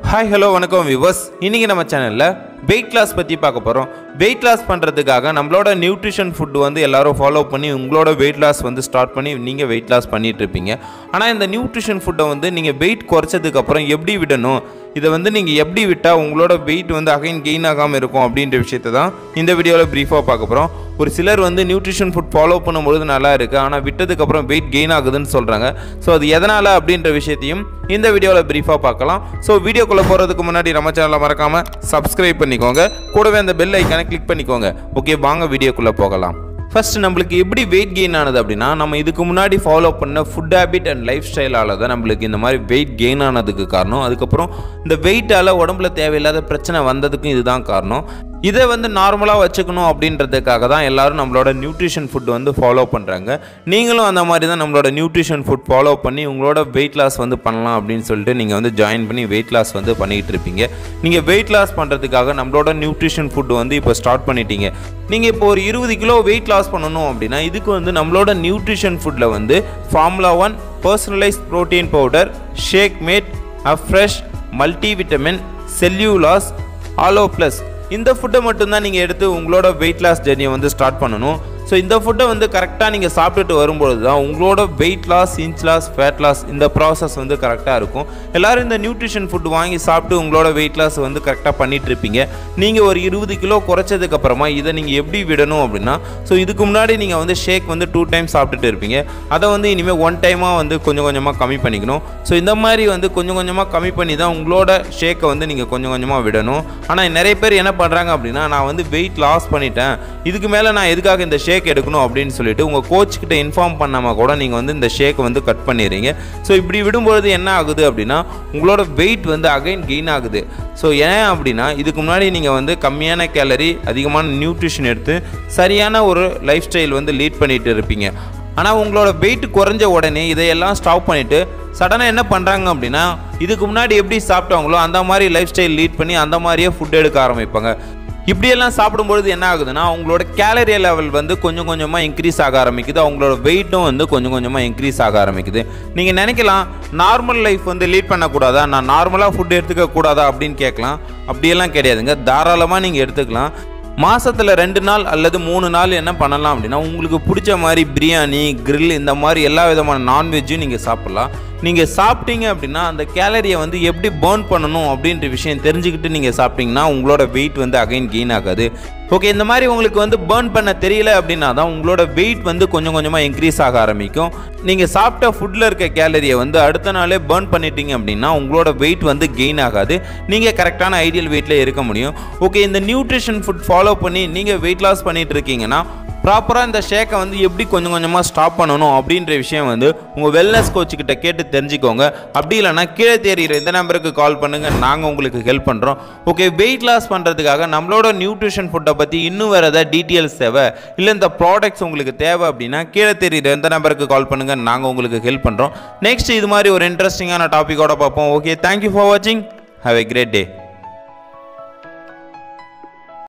hi hello வணக்கம் viewers இன்றைக்கி நம்ம சேனலில் வெயிட் லாஸ் பற்றி பார்க்க போகிறோம் வெயிட் லாஸ் பண்ணுறதுக்காக நம்மளோட நியூட்ரிஷன் ஃபுட் வந்து எல்லாரும் ஃபாலோ பண்ணி உங்களோட வெயிட் லாஸ் வந்து ஸ்டார்ட் பண்ணி நீங்கள் வெயிட் லாஸ் பண்ணிட்டு இருப்பீங்க ஆனால் இந்த நியூட்ரிஷன் ஃபுட்டை வந்து நீங்கள் வெயிட் குறைச்சதுக்கப்புறம் எப்படி விடணும் இதை வந்து நீங்கள் எப்படி விட்டால் உங்களோட வெயிட் வந்து அகைன் கெயின் ஆகாமல் இருக்கும் அப்படின்ற விஷயத்தை தான் இந்த வீடியோவில் ப்ரீஃபாக பார்க்க போகிறோம் ஒரு சிலர் வந்து நியூட்ரிஷன் ஃபுட் ஃபாலோ பண்ணும்பொழுது நல்லா இருக்குது ஆனால் விட்டதுக்கப்புறம் வெயிட் கெயின் ஆகுதுன்னு சொல்கிறாங்க ஸோ அது எதனால் அப்படின்ற விஷயத்தையும் இந்த வீடியோவில் ப்ரீஃபாக பார்க்கலாம் ஸோ வீடியோக்குள்ளே போகிறதுக்கு முன்னாடி நம்ம சேனலை மறக்காமல் சப்ஸ்கிரைப் பண்ணிக்கோங்க கூடவே அந்த பெல் ஐக்கானை கிளிக் பண்ணிக்கோங்க ஓகே வாங்க வீடியோக்குள்ளே போகலாம் ஃபர்ஸ்ட் நம்மளுக்கு எப்படி வெயிட் கெயின் ஆனது அப்படின்னா நம்ம இதுக்கு முன்னாடி ஃபாலோ பண்ண ஃபுட் ஹேபிட் அண்ட் லைஃப் ஸ்டைலால் தான் நம்மளுக்கு இந்த மாதிரி வெயிட் கெயின் ஆனதுக்கு காரணம் அதுக்கப்புறம் இந்த வெயிட்டால் உடம்புல தேவையில்லாத பிரச்சனை வந்ததுக்கும் இதுதான் காரணம் இதை வந்து நார்மலாக வச்சுக்கணும் அப்படின்றதுக்காக தான் எல்லாரும் நம்மளோட நியூட்ரிஷன் ஃபுட் வந்து ஃபாலோ பண்ணுறாங்க நீங்களும் அந்த மாதிரி தான் நம்மளோட நியூட்ரிஷன் ஃபுட் ஃபாலோ பண்ணி உங்களோட வெயிட் லாஸ் வந்து பண்ணலாம் அப்படின்னு சொல்லிட்டு நீங்கள் வந்து ஜாயின் பண்ணி வெயிட் லாஸ் வந்து பண்ணிகிட்டு இருப்பீங்க நீங்கள் வெயிட் லாஸ் பண்ணுறதுக்காக நம்மளோட நியூட்ரிஷன் ஃபுட் வந்து இப்போ ஸ்டார்ட் பண்ணிட்டீங்க நீங்கள் இப்போ ஒரு இருபது கிலோ வெயிட் லாஸ் பண்ணணும் அப்படின்னா இதுக்கு வந்து நம்மளோட நியூட்ரிஷன் ஃபுட்டில் வந்து formula one personalise protein powder shake mate afresh multivitamin Cell-U-Loss aloe plus இந்த ஃபுட்டை மட்டும்தான் நீங்கள் எடுத்து உங்களோட வெயிட் லாஸ் ஜெர்னியை வந்து ஸ்டார்ட் பண்ணணும் ஸோ இந்த ஃபுட்டை வந்து கரெக்டாக நீங்கள் சாப்பிட்டுட்டு வரும்பொழுது தான் உங்களோட weight loss inch loss fat loss இந்த ப்ராசஸ் வந்து கரெக்டாக இருக்கும் எல்லோரும் இந்த நியூட்ரிஷன் ஃபுட் வாங்கி சாப்பிட்டு உங்களோட வெயிட் லாஸ் வந்து கரெக்டாக பண்ணிட்டு இருப்பீங்க நீங்கள் ஒரு இருபது கிலோ குறைச்சதுக்கப்புறமா இதை நீங்கள் எப்படி விடணும் அப்படின்னா ஸோ இதுக்கு முன்னாடி நீங்கள் வந்து ஷேக் வந்து டூ டைம் சாப்பிட்டுட்டு இருப்பீங்க அதை வந்து இனிமேல் ஒன் டைமாக வந்து கொஞ்சம் கொஞ்சமாக கம்மி பண்ணிக்கணும் ஸோ இந்த மாதிரி வந்து கொஞ்சம் கொஞ்சமாக கம்மி பண்ணி தான் உங்களோட ஷேக்கை வந்து நீங்கள் கொஞ்சம் கொஞ்சமாக விடணும் ஆனால் நிறைய பேர் என்ன பண்ணுறாங்க அப்படின்னா நான் வந்து வெயிட் லாஸ் பண்ணிட்டேன் இதுக்கு மேலே நான் எதுக்காக இந்த ஷேக் எடுக்கணும் அப்படின்னு சொல்லிட்டு உங்கள் கோச் கிட்ட இன்ஃபார்ம் பண்ணாமல் கூட நீங்கள் வந்து இந்த ஷேக்கை வந்து கட் பண்ணிடுறீங்க ஸோ இப்படி விடும்பொழுது என்ன ஆகுது அப்படின்னா உங்களோட வெயிட் வந்து அகைன் கெயின் ஆகுது ஸோ ஏன் அப்படின்னா இதுக்கு முன்னாடி நீங்கள் வந்து கம்மியான கேலரி அதிகமான நியூட்ரிஷன் எடுத்து சரியான ஒரு லைஃப் ஸ்டைல் வந்து லீட் பண்ணிட்டு இருப்பீங்க ஆனால் உங்களோட வெயிட் குறைஞ்ச உடனே இதையெல்லாம் ஸ்டாப் பண்ணிவிட்டு சடனாக என்ன பண்ணுறாங்க அப்படின்னா இதுக்கு முன்னாடி எப்படி சாப்பிட்டாங்களோ அந்த மாதிரி லைஃப் ஸ்டைல் லீட் பண்ணி அந்த மாதிரியே ஃபுட் எடுக்க ஆரம்பிப்பாங்க இப்படியெல்லாம் சாப்பிடும்பொழுது என்ன ஆகுதுன்னா அவங்களோட கேலரி லெவல் வந்து கொஞ்சம் கொஞ்சமாக இன்க்ரீஸ் ஆக ஆரம்பிக்குது அவங்களோட வெயிட்டும் வந்து கொஞ்சம் கொஞ்சமாக இன்க்ரீஸ் ஆக ஆரம்பிக்குது நீங்கள் நினைக்கலாம் நார்மல் லைஃப் வந்து லீட் பண்ணக்கூடாதா நான் நார்மலாக ஃபுட் எடுத்துக்க கூடாதா அப்படின்னு கேட்கலாம் அப்படியெல்லாம் கிடையாதுங்க தாராளமாக நீங்கள் எடுத்துக்கலாம் மாதத்தில் ரெண்டு நாள் அல்லது மூணு நாள் என்ன பண்ணலாம் அப்படின்னா உங்களுக்கு பிடிச்ச மாதிரி பிரியாணி grill இந்த மாதிரி எல்லா விதமான நான்வெஜ்ஜும் நீங்கள் சாப்பிட்லாம் நீங்கள் சாப்பிட்டீங்க அப்படின்னா அந்த கேலரியை வந்து எப்படி பேர்ன் பண்ணணும் அப்படின்ற விஷயம் தெரிஞ்சுக்கிட்டு நீங்கள் சாப்பிட்டீங்கன்னா உங்களோட வெயிட் வந்து அகைன் கெயின் ஆகாது ஓகே இந்த மாதிரி உங்களுக்கு வந்து பேர்ன் பண்ண தெரியல அப்படின்னா தான் உங்களோட வெயிட் வந்து கொஞ்சம் கொஞ்சமாக இன்க்ரீஸ் ஆக ஆரம்பிக்கும் நீங்கள் சாப்பிட்ட ஃபுட்டில் இருக்க கேலரியை வந்து அடுத்த நாளே பேர்ன் பண்ணிட்டீங்க அப்படின்னா உங்களோட வெயிட் வந்து கெயின் ஆகாது நீங்கள் கரெக்டான ஐடியல் வெயிட்டில் இருக்க முடியும் ஓகே இந்த நியூட்ரிஷன் ஃபுட் ஃபாலோ பண்ணி நீங்கள் வெயிட் லாஸ் பண்ணிட்டு இருக்கீங்கன்னா ப்ராப்பராக இந்த ஷேக்கை வந்து எப்படி கொஞ்சம் கொஞ்சமாக ஸ்டாப் பண்ணணும் அப்படின்ற விஷயம் வந்து உங்கள் வெல்னஸ் கோச்சுக்கிட்ட கேட்டு தெரிஞ்சுக்கோங்க அப்படி இல்லைன்னா கீழே தெரியிற இந்த நம்பருக்கு கால் பண்ணுங்கள் நாங்கள் உங்களுக்கு ஹெல்ப் பண்ணுறோம் ஓகே வெயிட் லாஸ் பண்ணுறதுக்காக நம்மளோட நியூட்ரிஷன் ஃபுட்டை பற்றி இன்னும் வேறு ஏதாவது டீட்டெயில்ஸ் தேவை இல்லை இந்த ப்ராடக்ட்ஸ் உங்களுக்கு தேவை அப்படின்னா கீழே தெரியிற இந்த நம்பருக்கு கால் பண்ணுங்கள் நாங்கள் உங்களுக்கு ஹெல்ப் பண்ணுறோம் நெக்ஸ்ட் இது மாதிரி ஒரு இன்ட்ரெஸ்டிங்கான டாப்பிக்கோட பார்ப்போம் ஓகே தேங்க்யூ ஃபார் வாட்சிங் ஹாவ் எ கிரேட் டே